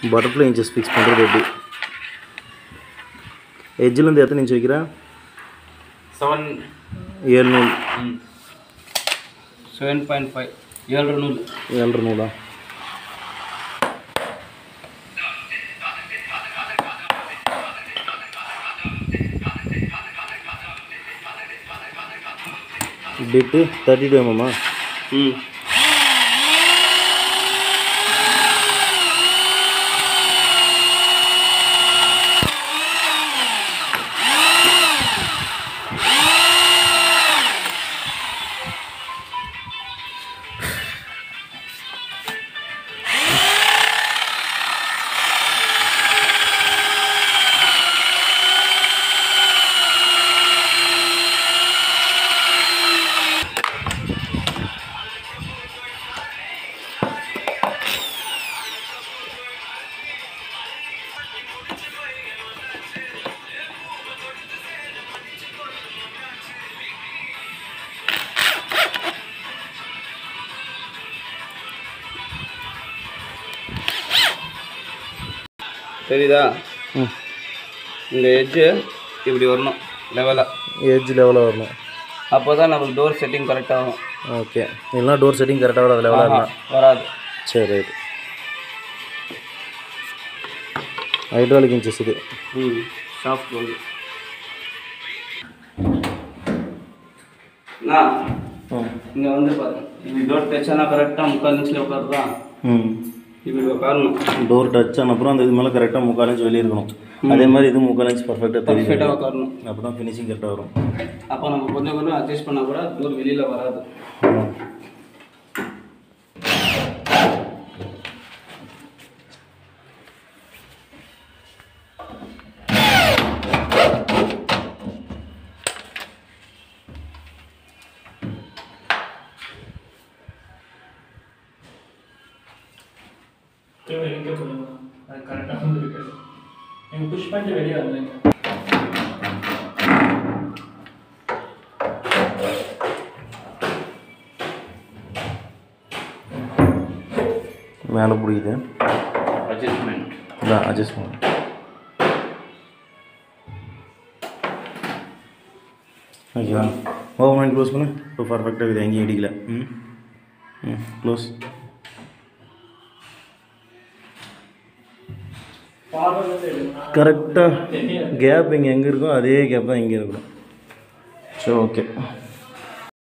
Butterfly inches fix பண்ணுறது எப்படி எட்ஜிலேருந்து எத்தனை இன்ச் வைக்கிறேன் செவன் ஏழு நூல் செவன் பாயிண்ட் ஃபைவ் ஏழு நூல் ஏழரை நூலா பிட்டு தேர்ட்டி டூ எம்எம்மா ம் தெரியுதா ம் இந்த எட்ஜு இப்படி வரணும் லெவலாக ஏஜ் லெவலாக வரணும் அப்போ தான் நமக்கு டோர் செட்டிங் கரெக்டாக ஆகும் ஓகே இல்லைனா டோர் செட்டிங் கரெக்டாக வராது லெவலாக ஆஹா, இருந்தால் வராது சரி ரைட் ஹைட்ராலிக் இன்ச்சஸ் இது ம் சாஃப்ட் வந்து நான் ம் இங்கே வந்து பாருங்க இப்படி டோர் டச் ஆனால் கரெக்டாக முக்கால் இன்ச்சில் உட்காருதா ம் இப்படி உட்காரணும் டோர் டச் ஆன அப்புறம் அந்த இது மேலே கரெக்டாக முக்கால் இன்ச் வெளியே இருக்கணும் அதே மாதிரி இது முக்கால் இன்ச் பர்ஃபெக்டாக தெரியும் பர்ஃபெக்டாக உட்காரணும் அப்போ தான் ஃபினிஷிங் கரெக்டாக வரும் அப்போ நம்ம கொஞ்சம் கொஞ்சம் அட்ஜஸ்ட் பண்ணால் கூட டோர் வெளியில் வராது ம். தேவை எங்கே போடுங்க அது கரெக்டாக வந்து இருக்கு நீங்கள் புஷ் பண்ணிட்டு வெளியே வந்தீங்க மேலே பிடிக்குது அட்ஜஸ்ட்மெண்ட் இதான் அட்ஜஸ்ட் பண்ணு ஓகேவா ஓவர் மைண்ட் க்ளோஸ் பண்ணு இப்போ பர்ஃபெக்டாக இது எங்கேயும் இடிக்கல ம் ம் க்ளோஸ் ஃபார்வர்ட் எடுங்க கரெக்டாக கேப் இங்கே எங்கே இருக்கோ அதே கேப் தான் இங்கே இருக்கணும் சரி ஓகே